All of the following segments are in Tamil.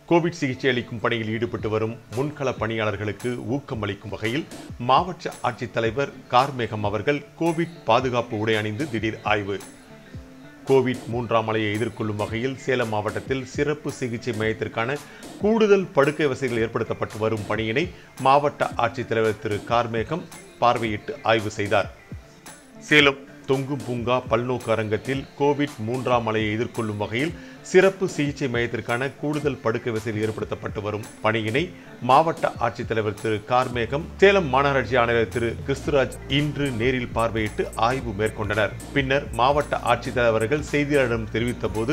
கோவிட் சிகிச்சை அளிக்கும் பணியில் ஈடுபட்டு வரும் முன்கள பணியாளர்களுக்கு ஊக்கம் அளிக்கும் வகையில் மாவட்ட ஆட்சித்தலைவர் கார்மேகம் அவர்கள் கோவிட் பாதுகாப்பு உடை அணிந்து திடீர் ஆய்வு கோவிட் மூன்றாம் அலையை எதிர்கொள்ளும் வகையில் சேலம் மாவட்டத்தில் சிறப்பு சிகிச்சை மையத்திற்கான கூடுதல் படுக்கை வசதிகள் ஏற்படுத்தப்பட்டு வரும் பணியினை மாவட்ட ஆட்சித்தலைவர் திரு கார்மேகம் பார்வையிட்டு ஆய்வு செய்தார் சேலம் தொங்கும் பூங்கா பல்நோக்கு அரங்கத்தில் கோவிட் மூன்றாம் அலையை எதிர்கொள்ளும் வகையில் சிறப்பு சிகிச்சை மையத்திற்கான கூடுதல் படுக்கை வசதி ஏற்படுத்தப்பட்டு வரும் பணியினை மாவட்ட ஆட்சித்தலைவர் திரு கார்மேகம் சேலம் மாநகராட்சி ஆணையர் திரு கிறிஸ்துராஜ் இன்று நேரில் பார்வையிட்டு ஆய்வு மேற்கொண்டனர் பின்னர் மாவட்ட ஆட்சித்தலைவர்கள் செய்தியாளரிடம் தெரிவித்த போது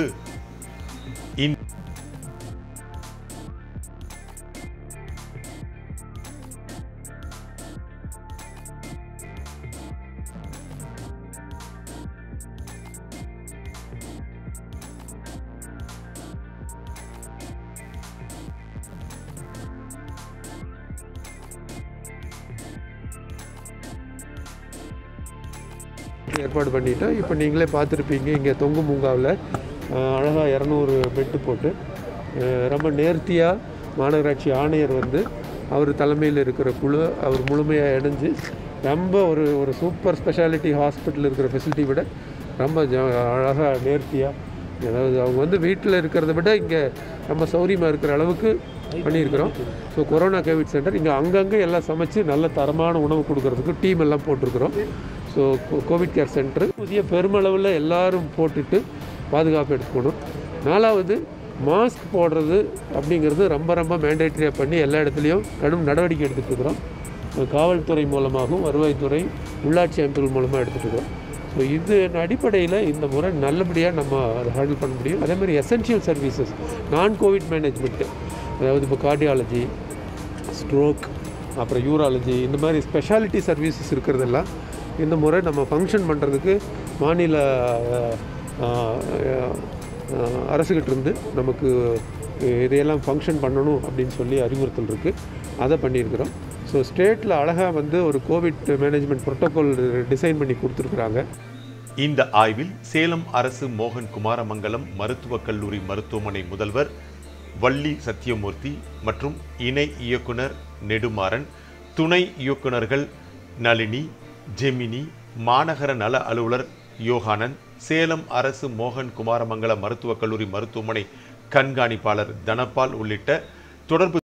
ஏற்பாடு பண்ணிட்டோம் இப்போ நீங்களே பார்த்துருப்பீங்க இங்கே தொங்கு பூங்காவில் அழகாக இரநூறு பெட்டு போட்டு அஹ், ரொம்ப நேர்த்தியாக மாநகராட்சி ஆணையர் வந்து அவர் தலைமையில் இருக்கிற குழு அவர் முழுமையாக இணைஞ்சு ரொம்ப ஒரு ஒரு சூப்பர் ஸ்பெஷாலிட்டி ஹாஸ்பிட்டல் இருக்கிற ஃபெசிலிட்டி விட ரொம்ப அழகாக நேர்த்தியாக அதாவது அவங்க வந்து வீட்டில் இருக்கிறத விட இங்கே ரொம்ப சௌரியமாக இருக்கிற அளவுக்கு பண்ணியிருக்கிறோம் ஸோ கொரோனா கோவிட் சென்டர் இங்கே அங்கங்கே எல்லாம் சமைச்சு நல்ல தரமான உணவு கொடுக்கறதுக்கு டீம் எல்லாம் போட்டிருக்கிறோம் ஸோ கோவிட் கேர் சென்டர் புதிய பெருமளவில் எல்லாரும் போட்டுட்டு பாதுகாப்பு எடுத்துக்கணும் நாலாவது மாஸ்க் போடுறது அப்படிங்கிறது ரொம்ப ரொம்ப மேண்டேட்டரியாக பண்ணி எல்லா இடத்துலையும் கடும் நடவடிக்கை எடுத்துகிட்டு இருக்கிறோம் காவல்துறை மூலமாகவும் வருவாய்த்துறை உள்ளாட்சி அமைப்புகள் மூலமாக எடுத்துகிட்டு இருக்கிறோம் ஸோ இது அடிப்படையில் இந்த முறை நல்லபடியாக நம்ம அதை ஹேண்டில் பண்ண முடியும் அதே மாதிரி எசென்ஷியல் சர்வீசஸ் நான் கோவிட் மேனேஜ்மெண்ட்டு அதாவது இப்போ கார்டியாலஜி ஸ்ட்ரோக் அப்புறம் யூராலஜி இந்த மாதிரி ஸ்பெஷாலிட்டி சர்வீசஸ் இருக்கிறதெல்லாம் இந்த முறை நம்ம ஃபங்க்ஷன் பண்ணுறதுக்கு மாநில அஹ், அஹ், அஹ், அரசுகிட்டேருந்து நமக்கு இதையெல்லாம் ஃபங்க்ஷன் பண்ணணும் அப்படின்னு சொல்லி அறிவுறுத்தல் இருக்குது அதை பண்ணியிருக்கிறோம் ஸோ ஸ்டேட்டில் அழகாக வந்து ஒரு கோவிட் மேனேஜ்மெண்ட் ப்ரோட்டோகால் டிசைன் பண்ணி கொடுத்துருக்குறாங்க இந்த ஆய்வில் சேலம் அரசு மோகன் குமாரமங்கலம் மருத்துவக் கல்லூரி மருத்துவமனை முதல்வர் வள்ளி சத்தியமூர்த்தி மற்றும் இணை இயக்குனர் நெடுமாறன் துணை இயக்குனர்கள் நளினி ஜெமினி மாநகர நல அலுவலர் யோகானந்த் சேலம் அரசு மோகன் குமாரமங்கலம் மருத்துவக் கல்லூரி மருத்துவமனை கண்காணிப்பாளர் தனபால் உள்ளிட்ட தொடர்பு